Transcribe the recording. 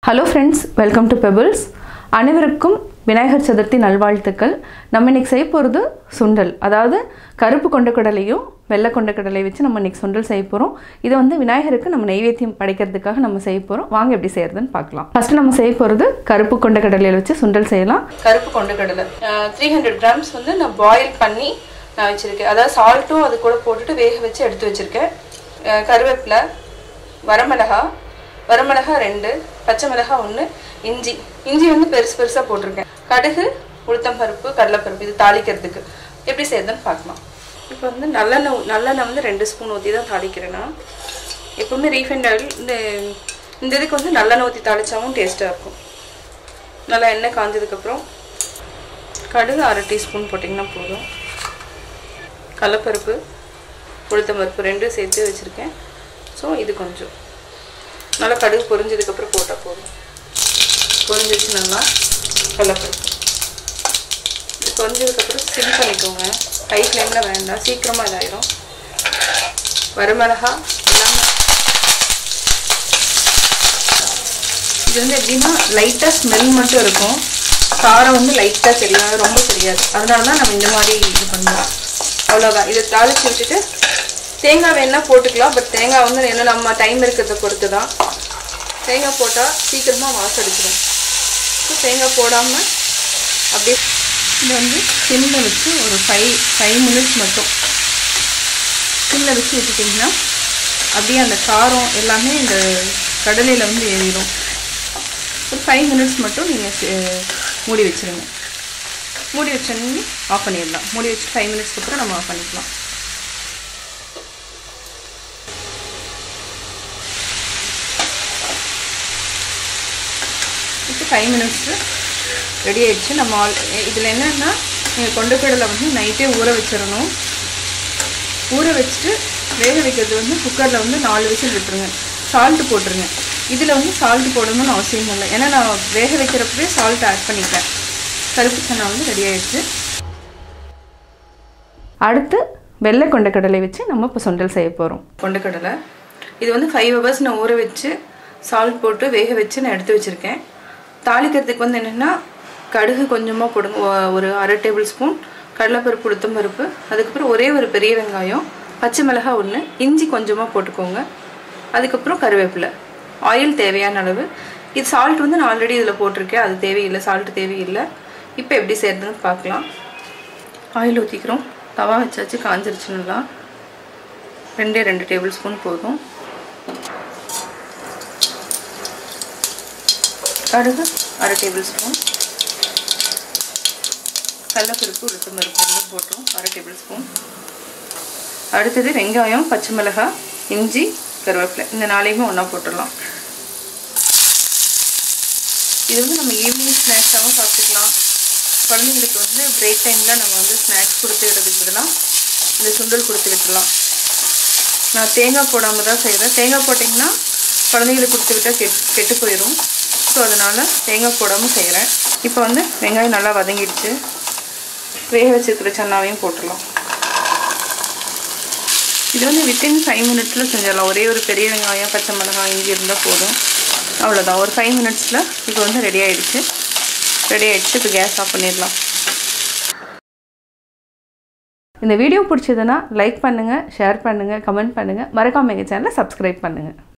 hello friends welcome to Pebbles அனைவருக்கும் விநாயகர் சதுர்த்தி நல்வாழ்த்துக்கள் நம்ம இன்னைக்கு செய்ய போகிறது சுண்டல் அதாவது கருப்பு கொண்ட கடலையும் வெள்ளை கொண்ட கடலை வச்சு நம்ம இன்னைக்கு சுண்டல் செய்ய போகிறோம் இதை வந்து விநாயகருக்கு நம்ம நைவேத்தியம் படைக்கிறதுக்காக நம்ம செய்ய போகிறோம் வாங்க எப்படி செய்யறதுன்னு பார்க்கலாம் ஃபஸ்ட்டு நம்ம செய்ய போகிறது கருப்பு கொண்ட கடலையில் வச்சு சுண்டல் செய்யலாம் கருப்பு கொண்ட கடலை த்ரீ ஹண்ட்ரட் கிராம்ஸ் வந்து நான் பாயில் பண்ணி நான் வச்சுருக்கேன் அதாவது சால்ட்டும் அது கூட போட்டுட்டு வேக வச்சு எடுத்து வச்சுருக்கேன் கருவேப்பிலை வரமிளகா வரமிளகா ரெண்டு பச்சை மிளகா ஒன்று இஞ்சி இஞ்சி வந்து பெருசு பெருசாக போட்டிருக்கேன் கடுகு உளுத்தம்பருப்பு கடலைப்பருப்பு இது தாளிக்கிறதுக்கு எப்படி செய்யறதுன்னு பார்க்கலாம் இப்போ வந்து நல்லெண்ணெய் நல்லெண்ணெய் வந்து ரெண்டு ஸ்பூன் ஊற்றி தான் தாளிக்கிறேன் நான் எப்போவுமே ரீஃபைண்ட் ஆயில் இந்த இந்த இதுக்கு வந்து நல்லெண்ணெய் ஊற்றி தாளிச்சாவும் டேஸ்ட்டாக இருக்கும் நல்லா எண்ணெய் காஞ்சதுக்கப்புறம் கடுகு அரை டீஸ்பூன் போட்டிங்கன்னா போதும் கடலப்பருப்பு உளுத்தம்பருப்பு ரெண்டும் சேர்த்து வச்சுருக்கேன் ஸோ இது கொஞ்சம் நல்லா கடுகு பொரிஞ்சதுக்கப்புறம் போட்டால் போதும் பொரிஞ்சிச்சு நல்லா கடலப்பருப்பு இது பொரிஞ்சதுக்கப்புறம் சிம் பண்ணிக்கோங்க ஹை ஃப்ளேமில் வேண்டாம் சீக்கிரமாக இதாயிரும் வரமிளகா எல்லாமே இது வந்து எப்படின்னா லைட்டாக ஸ்மெல் மட்டும் இருக்கும் காரம் வந்து லைட்டாக தெரியாது ரொம்ப தெரியாது அதனால தான் நம்ம இந்த மாதிரி இது பண்ணுவோம் அவ்வளோதான் இதை தாளிச்சு விட்டுட்டு தேங்காய் வேணால் போட்டுக்கலாம் பட் தேங்காய் வந்து என்ன நம்ம டைம் இருக்கிறத பொறுத்து தான் தேங்காய் போட்டால் சீக்கிரமாக வாசம் அடிச்சிடும் ஸோ தேங்காய் போடாமல் அப்படியே இது வந்து சிம்மில் வச்சு ஒரு ஃபைவ் ஃபைவ் மினிட்ஸ் மட்டும் சிம்மில் வச்சு விட்டுட்டிங்கன்னா அப்படியே அந்த காரம் எல்லாமே இந்த கடலையில் வந்து ஏறிடும் ஒரு ஃபைவ் மினிட்ஸ் மட்டும் நீங்கள் மூடி வச்சுருங்க மூடி வச்சோன்னே ஆஃப் பண்ணிடலாம் மூடி வச்சு ஃபைவ் மினிட்ஸ்க்கு அப்புறம் நம்ம ஆஃப் பண்ணிக்கலாம் இப்போ ஃபைவ் மினிட்ஸு ரெடி ஆயிடுச்சு நம்ம ஆல் இதில் என்னென்னா நீங்கள் கொண்டக்கடலை வந்து நைட்டே ஊற வச்சிடணும் ஊற வச்சுட்டு வேக வைக்கிறது வந்து குக்கரில் வந்து நாலு விசில் விட்டுருங்க சால்ட்டு போட்டுருங்க இதில் வந்து சால்ட்டு போடணும்னு அவசியம் இல்லை ஏன்னா நான் வேக வைக்கிறப்பவே சால்ட் ஆட் பண்ணிட்டேன் கருப்பு சன்னா வந்து ரெடி ஆயிடுச்சு அடுத்து வெள்ளை கொண்டக்கடலை வச்சு நம்ம இப்போ சுண்டல் செய்ய போகிறோம் கொண்டக்கடலை இது வந்து ஃபைவ் ஹவர்ஸ் நான் ஊற வச்சு சால்ட் போட்டு வேக வச்சு நான் எடுத்து வச்சுருக்கேன் தாளிக்கிறதுக்கு வந்து என்னென்னா கடுகு கொஞ்சமாக போடுங்க ஒரு அரை டேபிள் ஸ்பூன் கடலைப்பருப்பு உளுத்தம்பருப்பு அதுக்கப்புறம் ஒரே ஒரு பெரிய வெங்காயம் பச்சை மிளகாய் ஒன்று இஞ்சி கொஞ்சமாக போட்டுக்கோங்க அதுக்கப்புறம் கருவேப்பிலை ஆயில் தேவையான அளவு இது சால்ட் வந்து நான் ஆல்ரெடி இதில் போட்டிருக்கேன் அது தேவையில்லை சால்ட் தேவையில்லை இப்போ எப்படி செய்யறதுன்னு பார்க்கலாம் ஆயில் ஊற்றிக்கிறோம் தவா வச்சாச்சு காஞ்சிருச்சு நல்லா ரெண்டே ரெண்டு டேபிள் ஸ்பூன் போதும் கடுகு அரை டேபிள் ஸ்பூன் கடலப்பருப்பு உளுத்தம் பருப்பு ரெண்டும் போட்டோம் அரை டேபிள் ஸ்பூன் அடுத்தது வெங்காயம் பச்சை மிளகாய் இஞ்சி கருவேப்பிலை இந்த நாளையுமே ஒன்றா போட்டுடலாம் இது வந்து நம்ம ஈவினிங் ஸ்நாக்ஸாகவும் சாப்பிட்டுக்கலாம் குழந்தைங்களுக்கு வந்து பிரேக் டைமில் நம்ம வந்து ஸ்நாக்ஸ் கொடுத்து விடுறதுக்கு பதிலாக இந்த சுண்டல் கொடுத்து விட்டுடலாம் நான் தேங்காய் போடாமல் தான் செய்கிறேன் தேங்காய் போட்டிங்கன்னா குழந்தைங்களுக்கு கொடுத்து விட்டால் கெட் கெட்டு போயிடும் ஸோ அதனால் தேங்காய் போடாமல் செய்கிறேன் இப்போ வந்து வெங்காயம் நல்லா வதங்கிடுச்சு வேக வச்சுருக்கிற சன்னாவையும் போட்டுடலாம் இது வந்து வித்தின் ஃபைவ் மினிட்ஸில் செஞ்சிடலாம் ஒரே ஒரு பெரிய வெங்காயம் பச்சை மிளகாய் இஞ்சி இருந்தால் போதும் அவ்வளோதான் ஒரு ஃபைவ் மினிட்ஸில் இப்போ வந்து ரெடி ஆகிடுச்சு ரெடி ஆகிடுச்சு இப்போ கேஸ் ஆஃப் பண்ணிடலாம் இந்த வீடியோ பிடிச்சதுன்னா லைக் பண்ணுங்கள் ஷேர் பண்ணுங்கள் கமெண்ட் பண்ணுங்கள் மறக்காம எங்கள் சேனலை சப்ஸ்கிரைப் பண்ணுங்கள்